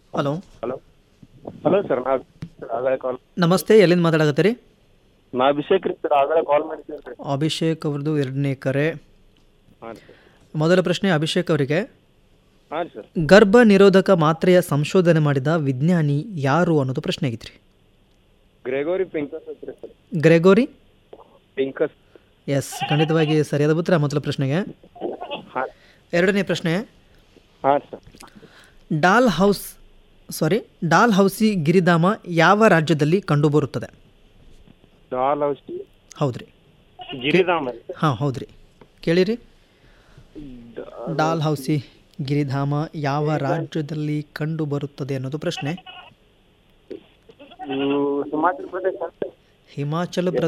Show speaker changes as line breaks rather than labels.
hello
hello hello sir ನಾ ಆಗಲೇ ಕಾಲ್
ನಮಸ್ತೆ ಎಲ್ಲಿಂದ ಮಾತಾಡಕತ್ತೀರಿ
ನಾ ಅಭಿಷೇಕ್ ರೀ ಸರ್ ಆಗಲೇ ಕಾಲ್ ಮಾಡಿದ್ದೀರಿ ರೀ
ಅಭಿಷೇಕ್ ಅವ್ರದ್ದು ಎರಡನೇ ಕರೆ
ಹಾಂ ರೀ ಸರ್
ಮೊದಲ ಪ್ರಶ್ನೆ ಅಭಿಷೇಕ್ ಅವರಿಗೆ
ಹಾಂ ರೀ ಸರ್
ಗರ್ಭ ನಿರೋಧಕ ಮಾತ್ರೆಯ ಸಂಶೋಧನೆ ಮಾಡಿದ ವಿಜ್ಞಾನಿ ಯಾರು ಅನ್ನೋದು ಪ್ರಶ್ನೆ ಆಗಿತ್ರಿ
ಗ್ರೆಗೋರಿ ಪಿಂಕಸ್ ಐತ್ರಿ ಸರ್
ಗ್ರೆಗೋರಿ
ಪಿಂಕಸ್
ಎಸ್ ಖಂಡಿತವಾಗಿ ಸರಿಯಾದ ಉತ್ತರ ಮೊದಲ ಪ್ರಶ್ನೆಗೆ
ಹಾಂ
ಎರಡನೇ ಪ್ರಶ್ನೆ
ಹಾಂ ರೀ sir
doll house sorry doll ಹೌಸಿ ಗಿರಿಧಾಮ ಯಾವ ರಾಜ್ಯದಲ್ಲಿ ಕಂಡುಬರುತ್ತದೆ
ಡಾಲ್ ಔಷಧಿ
ಹೌದ್ರಿ
ಗಿರಿಧಾಮ ರೀ
ಹಾಂ ಹೌದ್ರಿ ಕೇಳಿರಿ ಡಾಲ್ ಹೌಸಿ ಗಿರಿಧಾಮ ಯಾವ ರಾಜ್ಯದಲ್ಲಿ ಕಂಡುಬರುತ್ತದೆ ಅನ್ನೋದು ಪ್ರಶ್ನೆ
ಇವು ಹಿಮಾಚಲ ಪ್ರದೇಶ
ಹಿಮಾಚಲ ಪ್ರ